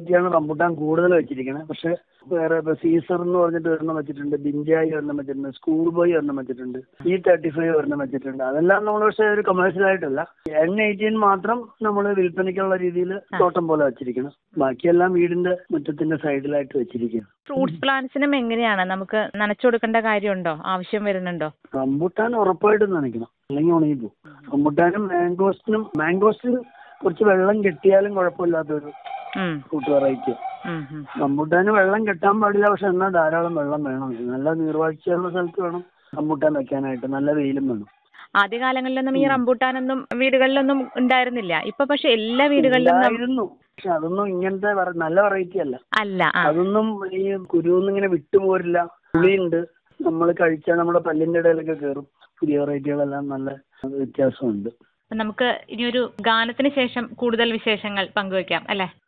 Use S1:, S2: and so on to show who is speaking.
S1: വെറൈറ്റിയാണ് റംബുട്ടാൻ കൂടുതൽ വെച്ചിരിക്കുന്നത് പക്ഷെ വേറെ ഇപ്പൊ സീസർ എന്ന് പറഞ്ഞിട്ട് ഒരെണ്ണം വെച്ചിട്ടുണ്ട് ബിഞ്ചായി ഒരെണ്ണം വെച്ചിട്ടുണ്ട് സ്കൂൾ ബോയ് ഒരെണ്ണം വെച്ചിട്ടുണ്ട് ഇ തേർട്ടി ഫൈവ് ഒരെണ്ണം വെച്ചിട്ടുണ്ട് അതെല്ലാം നമ്മൾ പക്ഷേ ഒരു കമേഴ്ഷ്യൽ ആയിട്ടല്ല എൻ എയ്റ്റീൻ മാത്രം നമ്മൾ വിൽപ്പനയ്ക്കുള്ള രീതിയിൽ തോട്ടം പോലെ വെച്ചിരിക്കണം ബാക്കിയെല്ലാം വീടിന്റെ മുറ്റത്തിന്റെ സൈഡിലായിട്ട് വെച്ചിരിക്കുകയാണ്
S2: ഫ്രൂട്ട്സ് പ്ലാന്റ്സിനും എങ്ങനെയാണ് നമുക്ക് നനച്ചു കൊടുക്കേണ്ട കാര്യമുണ്ടോ ആവശ്യം വരുന്നുണ്ടോ
S1: റംബുട്ടാൻ ഉറപ്പായിട്ടും നനയ്ക്കണം അല്ലെങ്കിൽ ഉണങ്ങി പോകും റംബുട്ടാനും മാംഗോസ്റ്റിനും മാംഗോസ്റ്റിന് കുറച്ച് വെള്ളം കെട്ടിയാലും കുഴപ്പമില്ലാത്തൊരു
S2: ഉം,
S1: ഫ്രൂട്ട് വെറൈറ്റി
S2: ഉം, ഉം.
S1: റംബുട്ടാന് വെള്ളം കെട്ടാൻ പാടില്ല പക്ഷെ എന്നാൽ ധാരാളം വെള്ളം വേണം നല്ല നീർവാഴ്ചയുള്ള സ്ഥലത്ത് വേണം റംബുട്ടാൻ വെക്കാനായിട്ട് നല്ല വെയിലും വേണം
S2: ആദ്യകാലങ്ങളിലൊന്നും ഈ റംബൂട്ടാനൊന്നും വീടുകളിലൊന്നും ഉണ്ടായിരുന്നില്ല ഇപ്പൊ പക്ഷെ എല്ലാ വീടുകളിലും നം-
S1: ഉണ്ടായിരുന്നു പക്ഷെ അതൊന്നും ഇങ്ങനത്തെ വെറ- നല്ല വെറൈറ്റി അല്ല
S2: അല്ല ആ
S1: അതൊന്നും ഈ കുരുവൊന്നും ഇങ്ങനെ വിട്ടുപോരില്ല പുളിയുണ്ട് നമ്മൾ കഴിച്ചാൽ നമ്മുടെ പല്ലിന്റെ ഇടയിലൊക്കെ കയറും പുതിയ വെറൈറ്റികളെല്ലാം നല്ല വ്യത്യാസമുണ്ട്
S2: നമുക്ക് ഇനിയൊരു ഗാനത്തിന് ശേഷം കൂടുതൽ വിശേഷങ്ങൾ പങ്കുവെക്കാം അല്ലേ